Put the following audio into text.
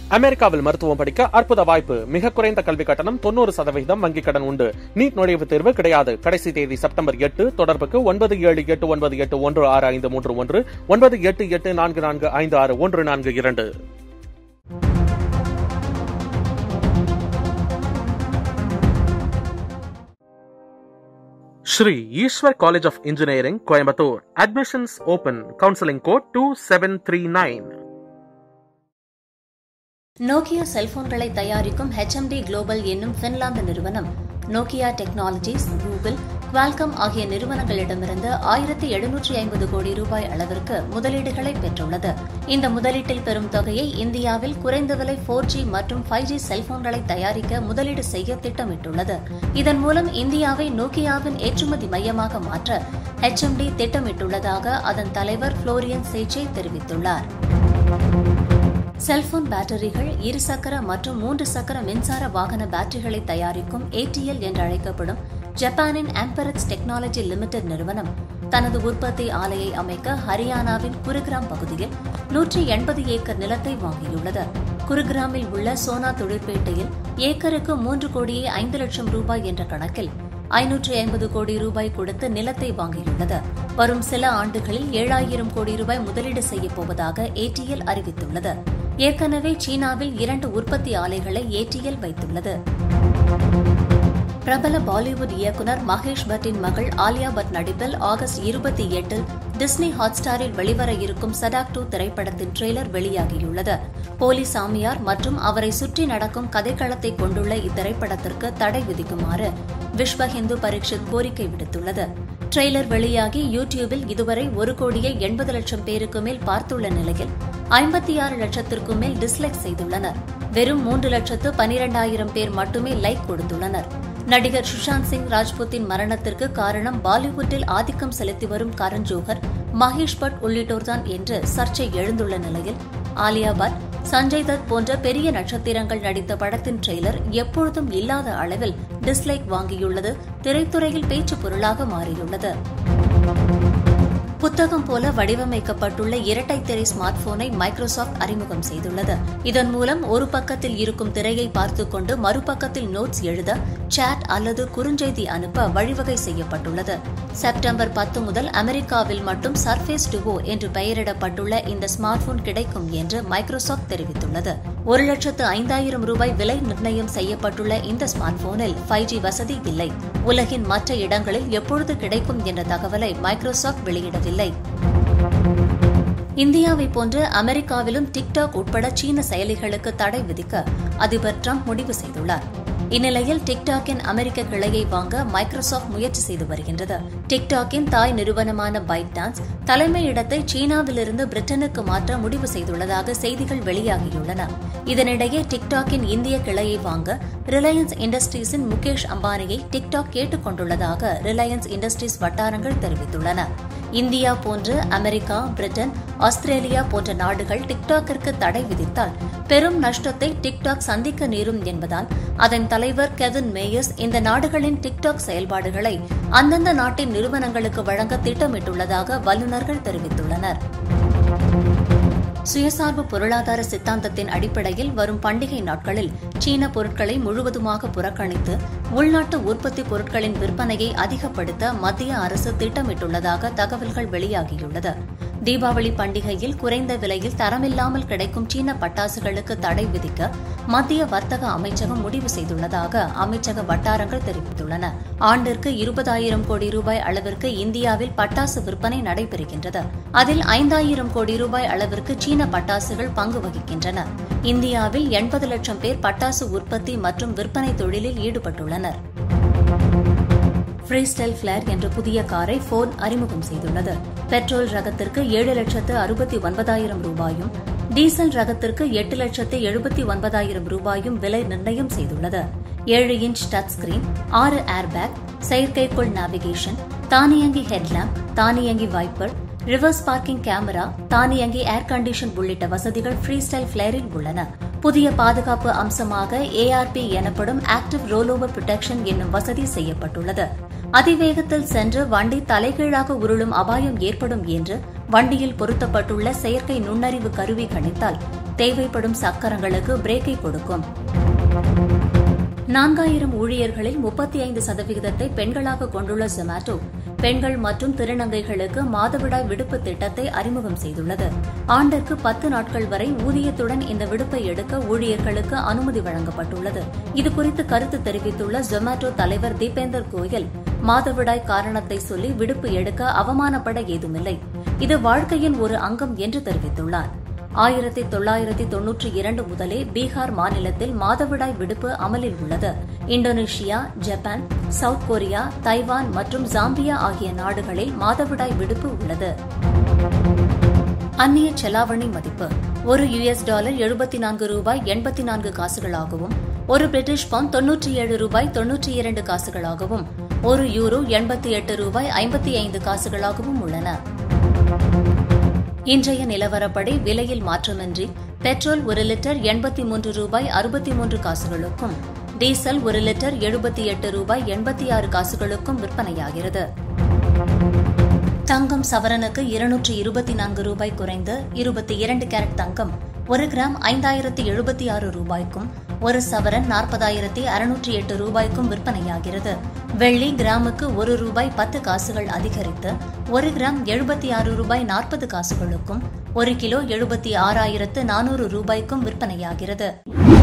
அமெரிக்காவில் மருத்துவம் படிக்க அற்புத வாய்ப்பு மிக குறைந்த கல்வி கட்டணம் தொண்ணூறு சதவீதம் வங்கிக் கடன் உண்டு நீட் நுழைவுத் தேர்வு கிடையாது கடைசி தேதி செப்டம்பர் எட்டு தொடர்புக்கு ஒன்பது ஏழு எட்டு ஒன்பது எட்டு ஒன்று ஆறு ஐந்து மூன்று ஒன்று ஒன்பது எட்டு எட்டு நான்கு நான்கு ஐந்து ஆறு ஒன்று நான்கு இரண்டு Sri Eshwar college of engineering Coimbatore admissions open counselling code two seven three nine Nokia செல்போன்களை தயாரிக்கும் ஹெச்எம்டி குளோபல் என்னும் பின்லாந்து நிறுவனம் நோக்கியா டெக்னாலஜிஸ் கூகுள் குவால்கம் ஆகிய நிறுவனங்களிடமிருந்து ஆயிரத்தி எழுநூற்றி ஐம்பது கோடி ரூபாய் அளவிற்கு முதலீடுகளை பெற்றுள்ளது இந்த முதலீட்டில் பெறும் தொகையை இந்தியாவில் குறைந்த விலை போர் ஜி மற்றும் ஃபைவ் ஜி செல்போன்களை தயாரிக்க முதலீடு செய்ய திட்டமிட்டுள்ளது இதன் மூலம் இந்தியாவை நோக்கியாவின் ஏற்றுமதி மையமாக மாற்ற ஹெச்எம்டி திட்டமிட்டுள்ளதாக அதன் தலைவர் புளோரியன் சேச்சே தெரிவித்துள்ளார் செல்போன் பேட்டரிகள் இருசக்கர மற்றும் மூன்று சக்கர மின்சார வாகன பேட்டரிகளை தயாரிக்கும் ஏடிஎல் என்று அழைக்கப்படும் ஜப்பானின் ஆம்பரக்ஸ் டெக்னாலஜி லிமிடெட் நிறுவனம் தனது உற்பத்தி ஆலையை அமைக்க ஹரியானாவின் குருகிராம் பகுதியில் நூற்றி எண்பது ஏக்கர் நிலத்தை வாங்கியுள்ளது குருகிராமில் உள்ள சோனா தொழிற்பேட்டையில் ஏக்கருக்கு மூன்று கோடியே ஐந்து லட்சம் ரூபாய் என்ற கணக்கில் ஐநூற்று ஐம்பது கோடி ரூபாய் கொடுத்து நிலத்தை வாங்கியுள்ளது வரும் சில ஆண்டுகளில் ஏழாயிரம் கோடி ரூபாய் முதலீடு செய்யப் போவதாக ஏடிஎல் அறிவித்துள்ளது ஏற்கனவே சீனாவில் இரண்டு உற்பத்தி ஆலைகளை ஏடிஎல் வைத்துள்ளது பிரபல பாலிவுட் இயக்குநர் மகேஷ் பட்டின் மகள் ஆலியா பட் நடிப்பில் ஆகஸ்ட் இருபத்தி எட்டில் டிஸ்னி ஹாட்ஸ்டாரில் வெளிவர இருக்கும் சடாக் டூ திரைப்படத்தின் ட்ரெய்லர் வெளியாகியுள்ளது போலி சாமியார் மற்றும் அவரை சுற்றி நடக்கும் கதைக்களத்தை கொண்டுள்ள இத்திரைப்படத்திற்கு தடை விதிக்குமாறு விஸ்வ ஹிந்து பரீட்சித் கோரிக்கை விடுத்துள்ளது ட்ரெய்லர் வெளியாகி யூ டியூபில் இதுவரை ஒரு கோடியே எண்பது லட்சம் பேருக்கு மேல் பார்த்துள்ள நிலையில் ஐம்பத்தி ஆறு லட்சத்திற்கும் மேல் டிஸ்லைக் செய்துள்ளனர் வெறும் மூன்று லட்சத்து பனிரெண்டாயிரம் பேர் மட்டுமே லைக் கொடுத்துள்ளனர் நடிகர் சுஷாந்த் சிங் ராஜ்புத்தின் மரணத்திற்கு காரணம் பாலிவுட்டில் ஆதிக்கம் செலுத்தி வரும் கரண் ஜோஹர் மகேஷ் பட் உள்ளிட்டோர்தான் என்று சர்ச்சை எழுந்துள்ள நிலையில் ஆலியா பட் சஞ்சய் தத் போன்ற பெரிய நட்சத்திரங்கள் நடித்த படத்தின் ட்ரெய்லர் எப்பொழுதும் இல்லாத அளவில் டிஸ்லைக் வாங்கியுள்ளது திரைத்துறையில் பேச்சு பொருளாக மாறியுள்ளது புத்தகம் போல வடிவமைக்கப்பட்டுள்ள இரட்டை திரை ஸ்மார்ட் போனை மைக்ரோசாப்ட் அறிமுகம் செய்துள்ளது இதன் மூலம் ஒரு பக்கத்தில் இருக்கும் திரையை பார்த்துக் கொண்டு மறுபக்கத்தில் நோட்ஸ் எழுத சாட் அல்லது குறுஞ்செய்தி அனுப்ப வழிவகை செய்யப்பட்டுள்ளது செப்டம்பர் பத்து முதல் அமெரிக்காவில் மட்டும் சர்ஃபேஸ் டுவோ என்று பெயரிடப்பட்டுள்ள இந்த ஸ்மார்ட் போன் கிடைக்கும் என்று மைக்ரோசாப்ட் தெரிவித்துள்ளது ஒரு லட்சத்து ஐந்தாயிரம் ரூபாய் விலை நிர்ணயம் செய்யப்பட்டுள்ள இந்த ஸ்மார்ட் போனில் ஃபைவ் ஜி வசதி இல்லை உலகின் மற்ற இடங்களில் எப்பொழுது கிடைக்கும் என்ற தகவலை மைக்ரோசாப்ட் வெளியிடவில்லை இந்தியாவை போன்று அமெரிக்காவிலும் டிக்டாக் உட்பட சீன செயலிகளுக்கு தடை விதிக்க அதிபர் டிரம்ப் முடிவு செய்துள்ளார் இந்நிலையில் டிக்டாக்கின் அமெரிக்க கிளையை வாங்க மைக்ரோசாப்ட் முயற்சி செய்து வருகின்றது டிக்டாக்கின் தாய் நிறுவனமான பைட் டான்ஸ் தலைமை இடத்தை சீனாவிலிருந்து பிரிட்டனுக்கு மாற்ற முடிவு செய்துள்ளதாக செய்திகள் வெளியாகியுள்ளன இதனிடையே டிக்டாக்கின் இந்திய கிளையை வாங்க ரிலையன்ஸ் இண்டஸ்ட்ரீஸின் முகேஷ் அம்பானியை டிக்டாக் கேட்டுக் கொண்டுள்ளதாக ரிலையன்ஸ் இண்டஸ்ட்ரீஸ் வட்டாரங்கள் தெரிவித்துள்ளன இந்தியா போன்று அமெரிக்கா பிரிட்டன் ஆஸ்திரேலியா போன்ற நாடுகள் டிக்டாக்கிற்கு தடை விதித்தால் பெரும் நஷ்டத்தை டிக்டாக் சந்திக்க நேரும் என்பதால் அதன் தலைவர் கெவின் மேயர்ஸ் இந்த நாடுகளின் டிக்டாக் செயல்பாடுகளை அந்தந்த நாட்டின் நிறுவனங்களுக்கு வழங்க திட்டமிட்டுள்ளதாக வல்லுநர்கள் தெரிவித்துள்ளனர் சுயசார்பு பொருளாதார சித்தாந்தத்தின் அடிப்படையில் வரும் பண்டிகை நாட்களில் சீன பொருட்களை முழுவதுமாக புறக்கணித்து உள்நாட்டு உற்பத்தி பொருட்களின் விற்பனையை அதிகப்படுத்த மத்திய அரசு திட்டமிட்டுள்ளதாக தகவல்கள் வெளியாகியுள்ளது தீபாவளி பண்டிகையில் குறைந்த விலையில் தரமில்லாமல் கிடைக்கும் சீன பட்டாசுகளுக்கு தடை விதிக்க மத்திய வர்த்தக அமைச்சகம் முடிவு செய்துள்ளதாக அமைச்சக வட்டாரங்கள் தெரிவித்துள்ளன ஆண்டிற்கு இருபதாயிரம் கோடி ரூபாய் அளவிற்கு இந்தியாவில் பட்டாசு விற்பனை நடைபெறுகின்றது அதில் ஐந்தாயிரம் கோடி ரூபாய் அளவிற்கு சீன பட்டாசுகள் பங்கு வகிக்கின்றன இந்தியாவில் எண்பது லட்சம் பேர் பட்டாசு உற்பத்தி மற்றும் விற்பனை தொழிலில் ஈடுபட்டுள்ளனர் ஃப்ரீஸ்டைல் ஃபிளேர் என்ற புதிய காரை ஃபோர்ட் அறிமுகம் செய்துள்ளது பெட்ரோல் ரகத்திற்கு ஏழு லட்சத்து அறுபத்தி ஒன்பதாயிரம் ரூபாயும் டீசல் ரகத்திற்கு எட்டு லட்சத்து எழுபத்தி ஒன்பதாயிரம் ரூபாயும் விலை நிர்ணயம் செய்துள்ளது ஏழு இன்ச் டச் ஸ்கிரீன் ஆறு ஏர்பேக் செயற்கைக்கோள் நேவிகேஷன் தானியங்கி ஹெட்லாம்ப் தானியங்கி வைப்பர் ரிவர்ஸ் பார்க்கிங் கேமரா தானியங்கி ஏர் கண்டிஷன் உள்ளிட்ட வசதிகள் ஃப்ரீஸ்டைல் ஃபிளேரில் உள்ளன புதிய பாதுகாப்பு அம்சமாக ஏஆர்பி எனப்படும் ஆக்டிவ் ரோலோவர் புரொடெக்ஷன் என்னும் வசதி செய்யப்பட்டுள்ளது அதிவேகத்தில் சென்று வண்டி தலைகீழாக உருளும் அபாயம் ஏற்படும் என்று வண்டியில் பொருத்தப்பட்டுள்ள செயற்கை நுண்ணறிவு கருவி கணித்தால் தேவைப்படும் சக்கரங்களுக்கு பிரேக்கை கொடுக்கும் நான்காயிரம் ஊழியர்களில் முப்பத்தி ஐந்து சதவிகிதத்தை பெண்களாக கொண்டுள்ள ஜொமேட்டோ பெண்கள் மற்றும் திருநங்கைகளுக்கு மாதவிடாய் விடுப்பு திட்டத்தை அறிமுகம் செய்துள்ளது ஆண்டிற்கு பத்து நாட்கள் வரை ஊதியத்துடன் இந்த விடுப்பை எடுக்க ஊழியர்களுக்கு அனுமதி வழங்கப்பட்டுள்ளது இதுகுறித்து கருத்து தெரிவித்துள்ள ஜொமேட்டோ தலைவர் தீபேந்தர் கோயல் மாதவிடாய் காரணத்தை சொல்லி விடுப்பு எடுக்க அவமானப்பட ஏதுமில்லை இது வாழ்க்கையின் ஒரு அங்கம் என்று தெரிவித்துள்ளார் ஆயிரத்தி தொள்ளாயிரத்தி தொன்னூற்றி இரண்டு முதலே பீகார் மாநிலத்தில் மாதவிடாய் விடுப்பு அமலில் உள்ளது Indonesia Japan South Korea Taiwan மற்றும் ஜாம்பியா ஆகிய நாடுகளில் மாதவிடாய் விடுப்பு உள்ளது அந்நிய செலாவணி மதிப்பு ஒரு யுஎஸ் டாலர் எழுபத்தி நான்கு ரூபாய் எண்பத்தி நான்கு காசுகளாகவும் ஒரு பிரிட்டிஷ் பவுண்ட் தொன்னூற்றி ஏழு ரூபாய் தொன்னூற்றி இரண்டு காசுகளாகவும் ஒரு யூரோ எண்பத்தி எட்டு ரூபாய் ஐம்பத்தி ஐந்து காசுகளாகவும் உள்ளன இன்றைய நிலவரப்படி விலையில் மாற்றமின்றி பெட்ரோல் ஒரு லிட்டர் எண்பத்தி மூன்று ரூபாய் அறுபத்தி மூன்று காசுகளுக்கும் டீசல் ஒரு லிட்டர் எழுபத்தி எட்டு ரூபாய் எண்பத்தி ஆறு காசுகளுக்கும் விற்பனையாகிறது தங்கம் சவரனுக்கு இருநூற்று இருபத்தி நான்கு ரூபாய் குறைந்து இருபத்தி இரண்டு கேரட் தங்கம் ஒரு கிராம் ஐந்தாயிரத்தி எழுபத்தி ஆறு ரூபாய்க்கும் ஒரு சவரன் நாற்பதாயிரத்தி அறுநூற்றி எட்டு ரூபாய்க்கும் விற்பனையாகிறது வெள்ளி கிராமுக்கு ஒரு ரூபாய் பத்து காசுகள் அதிகரித்து ஒரு கிராம் எழுபத்தி ஆறு ரூபாய் நாற்பது காசுகளுக்கும் ஒரு கிலோ எழுபத்தி ஆறாயிரத்து நானூறு ரூபாய்க்கும் விற்பனையாகிறது